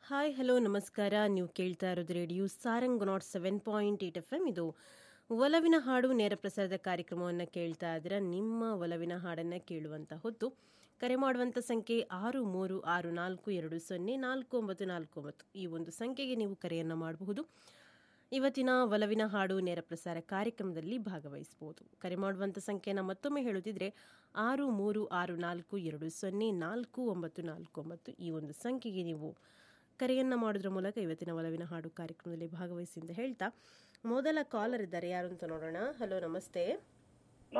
hi hello ನಮಸ್ಕಾರ ನೀವು ಕೇಳ್ತಾ ಇರೋದು radio Sarang naught seven point eight F M ಇದು ಒಲವಿನ ಹಾಡು ನೇರ ಪ್ರಸಾರದ ಕಾರ್ಯಕ್ರಮವನ್ನು ಕೇಳ್ತಾ ಇದ್ರೆ ನಿಮ್ಮ ಒಲವಿನ ಹಾಡನ್ನು ಕೇಳುವಂತ ಹೊತ್ತು ಕರೆ ಮಾಡುವಂಥ ಸಂಖ್ಯೆ ಆರು ಮೂರು ಆರು ನಾಲ್ಕು ಎರಡು ಸೊನ್ನೆ ನಾಲ್ಕು ಒಂಬತ್ತು ನಾಲ್ಕು ಒಂಬತ್ತು ಈ ಒಂದು ಸಂಖ್ಯೆಗೆ ನೀವು ಕರೆಯನ್ನು ಮಾಡಬಹುದು ಇವತ್ತಿನ ಒಲವಿನ ಹಾಡು ನೇರ ಪ್ರಸಾರ ಕಾರ್ಯಕ್ರಮದಲ್ಲಿ ಭಾಗವಹಿಸಬಹುದು ಕರೆ ಮಾಡುವಂಥ ಸಂಖ್ಯೆನ ಮತ್ತೊಮ್ಮೆ ಹೇಳುತ್ತಿದ್ರೆ ಆರು ಮೂರು ಆರು ನಾಲ್ಕು ಎರಡು ಸೊನ್ನೆ ನಾಲ್ಕು ಒಂಬತ್ತು ನಾಲ್ಕು ಒಂಬತ್ತು ಈ ಒಂದು ಸಂಖ್ಯೆಗೆ ನೀವು ಕರೆಯನ್ನು ಮಾಡೋದ್ರ ಮೂಲಕ ಇವತ್ತಿನ ಒಲವಿನ ಹಾಡು ಕಾರ್ಯಕ್ರಮದಲ್ಲಿ ಭಾಗವಹಿಸಿ ಅಂತ ಹೇಳ್ತಾ ಮೊದಲ ಕಾಲರ್ ಇದ್ದಾರೆ ಯಾರು ಅಂತ ನೋಡೋಣ ಹಲೋ ನಮಸ್ತೆ